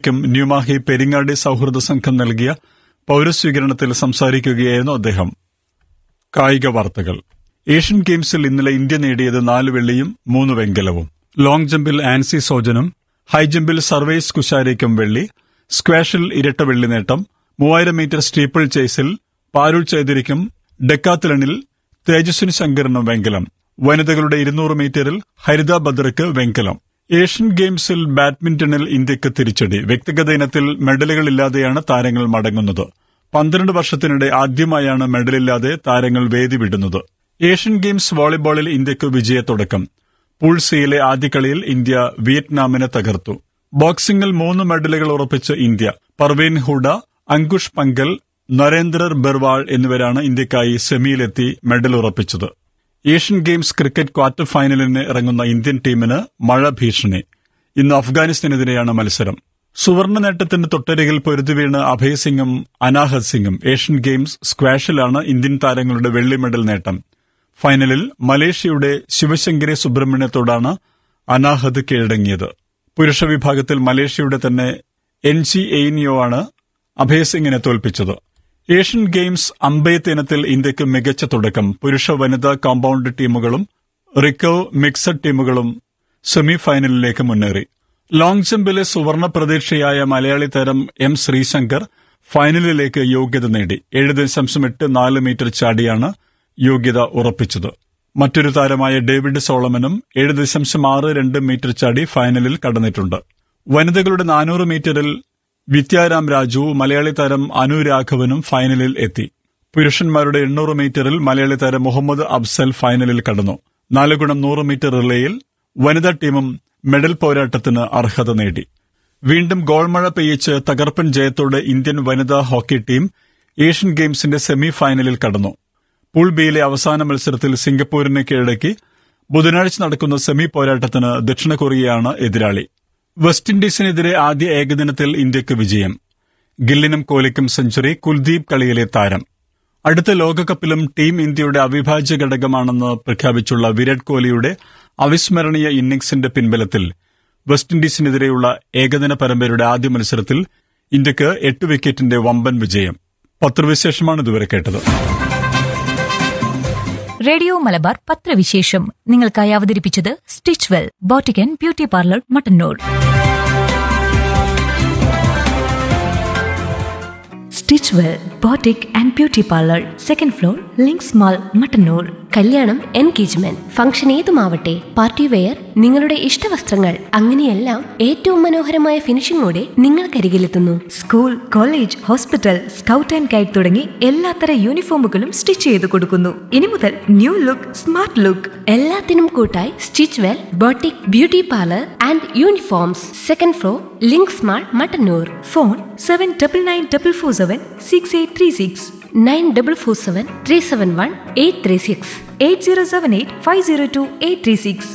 ഇന്ത്യക്കും ന്യൂമാഹി പെരിങ്ങാടി സൗഹൃദ സംഘം നൽകിയ പൌരസ്വീകരണത്തിൽ സംസാരിക്കുകയായിരുന്നു അദ്ദേഹം കായിക വാർത്തകൾ ഏഷ്യൻ ഗെയിംസിൽ ഇന്നലെ ഇന്ത്യ നേടിയത് നാല് വെള്ളിയും മൂന്ന് വെങ്കലവും ലോങ് ജമ്പിൽ ആൻസി സോജനും ഹൈജമ്പിൽ സർവേസ് കുശാരയ്ക്കും വെള്ളി സ്ക്വാഷിൽ ഇരട്ട വെള്ളി നേട്ടം മൂവായിരം മീറ്റർ സ്റ്റീപ്പിൾ ചേസിൽ പാരുൾ ചൈതരിക്കും ഡെക്കാത്തലണിൽ തേജസ്വിനി ശങ്കറിനും വെങ്കലം വനിതകളുടെ ഇരുന്നൂറ് മീറ്ററിൽ ഹരിത ബദ്രയ്ക്ക് വെങ്കലം ഏഷ്യൻ ഗെയിംസിൽ ബാഡ്മിന്റണിൽ ഇന്ത്യക്ക് തിരിച്ചടി വ്യക്തിഗത ഇനത്തിൽ മെഡലുകളില്ലാതെയാണ് താരങ്ങൾ മടങ്ങുന്നത് പന്ത്രണ്ട് വർഷത്തിനിടെ ആദ്യമായാണ് മെഡലില്ലാതെ താരങ്ങൾ വേദി വിടുന്നത് ഏഷ്യൻ ഗെയിംസ് വോളിബോളിൽ ഇന്ത്യക്ക് വിജയത്തുടക്കം പൂൾ സിയിലെ ആദ്യ കളിയിൽ ഇന്ത്യ വിയറ്റ്നാമിനെ തകർത്തു ബോക്സിംഗിൽ മൂന്ന് മെഡലുകൾ ഉറപ്പിച്ച് ഇന്ത്യ പർവീൻ ഹുഡ അങ്കുഷ് പങ്കൽ നരേന്ദ്രർ ബെർവാൾ എന്നിവരാണ് ഇന്ത്യക്കായി സെമിയിലെത്തി മെഡൽ ഉറപ്പിച്ചത് ഏഷ്യൻ ഗെയിംസ് ക്രിക്കറ്റ് ക്വാർട്ടർ ഫൈനലിന് ഇറങ്ങുന്ന ഇന്ത്യൻ ടീമിന് മഴ ഭീഷണി ഇന്ന് അഫ്ഗാനിസ്ഥാനെതിരെയാണ് മത്സരം സുവർണ നേട്ടത്തിന് തൊട്ടരികിൽ പൊരുതുവീണ് അഭയ് സിംഗും അനാഹത് സിംഗും ഏഷ്യൻ ഗെയിംസ് സ്ക്വാഷിലാണ് ഇന്ത്യൻ താരങ്ങളുടെ വെള്ളി മെഡൽ നേട്ടം ഫൈനലിൽ മലേഷ്യയുടെ ശിവശങ്കരി സുബ്രഹ്മണ്യത്തോടാണ് അനാഹത് കീഴടങ്ങിയത് പുരുഷ വിഭാഗത്തിൽ മലേഷ്യയുടെ തന്നെ എൻ ജി എയിനിയോ ആണ് അഭയ് സിംഗിനെ തോൽപ്പിച്ചത് ഏഷ്യൻ ഗെയിംസ് അമ്പെയ്ത്ത് ഇനത്തിൽ ഇന്ത്യക്ക് മികച്ച തുടക്കം പുരുഷ വനിതാ കോമ്പൌണ്ട് ടീമുകളും റിക്കവ് മിക്സഡ് ടീമുകളും സെമി ഫൈനലിലേക്ക് മുന്നേറി ലോങ് ജമ്പിലെ സുവർണ പ്രതീക്ഷയായ മലയാളി താരം എം ശ്രീശങ്കർ ഫൈനലിലേക്ക് യോഗ്യത നേടി ഏഴ് ദശാംശം എട്ട് നാല് മീറ്റർ ചാടിയാണ് യോഗ്യത ഉറപ്പിച്ചത് മറ്റൊരു താരമായ ഡേവിഡ് സോളമനും ഏഴ് ദശാംശം ആറ് രണ്ട് മീറ്റർ ചാടി ഫൈനലിൽ കടന്നിട്ടുണ്ട് വനിതകളുടെ നാനൂറ് മീറ്ററിൽ വിദ്യാരാം രാജു മലയാളി താരം അനു രാഘവനും ഫൈനലിൽ എത്തി പുരുഷന്മാരുടെ എണ്ണൂറ് മീറ്ററിൽ മലയാളി താരം മുഹമ്മദ് അഫ്സൽ ഫൈനലിൽ കടന്നു നാല് ഗുണം നൂറ് മീറ്റർ റിലേയിൽ വനിതാ ടീമും മെഡൽ പോരാട്ടത്തിന് അർഹത നേടി വീണ്ടും ഗോൾമഴ പെയ്യിച്ച് തകർപ്പൻ ജയത്തോടെ ഇന്ത്യൻ വനിതാ ഹോക്കി ടീം ഏഷ്യൻ ഗെയിംസിന്റെ സെമി ഫൈനലിൽ കടന്നു പൂൾ ബിയിലെ അവസാന മത്സരത്തിൽ സിംഗപ്പൂരിനെ കീഴടക്കി ബുധനാഴ്ച നടക്കുന്ന സെമി പോരാട്ടത്തിന് ദക്ഷിണ കൊറിയയാണ് എതിരാളി വെസ്റ്റ് ഇൻഡീസിനെതിരെ ആദ്യ ഏകദിനത്തിൽ ഇന്ത്യക്ക് വിജയം ഗില്ലിനും കോഹ്ലിക്കും സെഞ്ചുറി കുൽദീപ് കളിയിലെ താരം അടുത്ത ലോകകപ്പിലും ടീം ഇന്ത്യയുടെ അവിഭാജ്യ ഘടകമാണെന്ന് പ്രഖ്യാപിച്ചുള്ള വിരാട് കോഹ്ലിയുടെ അവിസ്മരണീയ ഇന്നിംഗ്സിന്റെ പിൻബലത്തിൽ വെസ്റ്റ് ഇൻഡീസിനെതിരെയുള്ള ഏകദിന പരമ്പരയുടെ ആദ്യ മത്സരത്തിൽ ഇന്ത്യക്ക് എട്ട് വിക്കറ്റിന്റെ വമ്പൻ വിജയം പത്രവിശേഷമാണ് ഇതുവരെ കേട്ടത് റേഡിയോ മലബാർ പത്രവിശേഷം നിങ്ങൾക്കായി അവതരിപ്പിച്ചത് സ്റ്റിച്ച് വെൽ ബോട്ടിക്കൻ beauty parlour Mattannur stitch well boutique and beauty parlour second floor Links mall Mattannur കല്യാണം എൻഗേജ്മെന്റ് ഫംഗ്ഷൻ ഏതുമാവട്ടെ പാർട്ടി വെയർ നിങ്ങളുടെ ഇഷ്ടവസ്ത്രങ്ങൾ അങ്ങനെയെല്ലാം ഏറ്റവും മനോഹരമായ ഫിനിഷിംഗോടെ നിങ്ങൾക്കരികിലെത്തുന്നു school college hospital scout and guide തുടങ്ങി എല്ലാത്തര യൂണിഫോമുകളും സ്റ്റിച്ച് ചെയ്ത് കൊടുക്കുന്നു ഇനി മുതൽ ന്യൂ ലുക്ക് സ്മാർട്ട് ലുക്ക് എല്ലാത്തിനും കൂട്ടായി stitch well boutique beauty parlour and uniforms second floor links mall Mattannur phone seven double nine double four seven six eight three six nine double four seven three seven one eight three six eight zero seven eight five zero two eight three six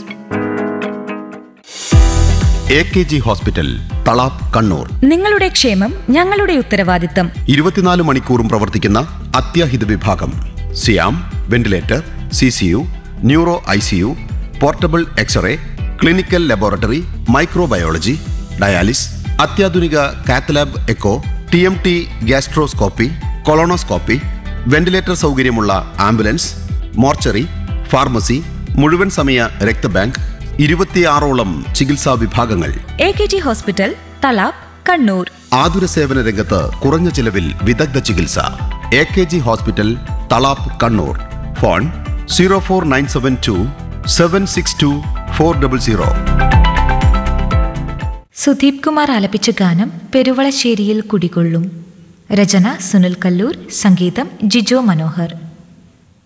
A K G hospital Thalap Kannur നിങ്ങളുടെ ക്ഷേമം ഞങ്ങളുടെ ഉത്തരവാദിത്തം ഇരുപത്തിനാല് മണിക്കൂറും പ്രവർത്തിക്കുന്ന അത്യാഹിത വിഭാഗം സിയാം ventilator C C U neuro I C U portable x ray clinical laboratory microbiology dialysis അത്യാധുനിക cath lab echo T M T gastroscopy colonoscopy ventilator സൗകര്യമുള്ള ആംബുലൻസ് മോർച്ചറി ഫാർമസി മുഴുവൻ സമയ രക്തബാങ്ക് ഇരുപത്തിയാറോളം ചികിത്സാ വിഭാഗങ്ങൾ A K G hospital Thalap Kannur ആതുര സേവന രംഗത്ത് കുറഞ്ഞ ചിലവിൽ വിദഗ്ധ ചികിത്സ A K G hospital Thalap Kannur phone zero four nine seven two seven six two four double zero Sudeep Kumar ആലപിച്ച ഗാനം പെരുവളശ്ശേരിയിൽ കുടികൊള്ളും രചന സുനിൽ കല്ലൂർ സംഗീതം ജിജോ മനോഹർ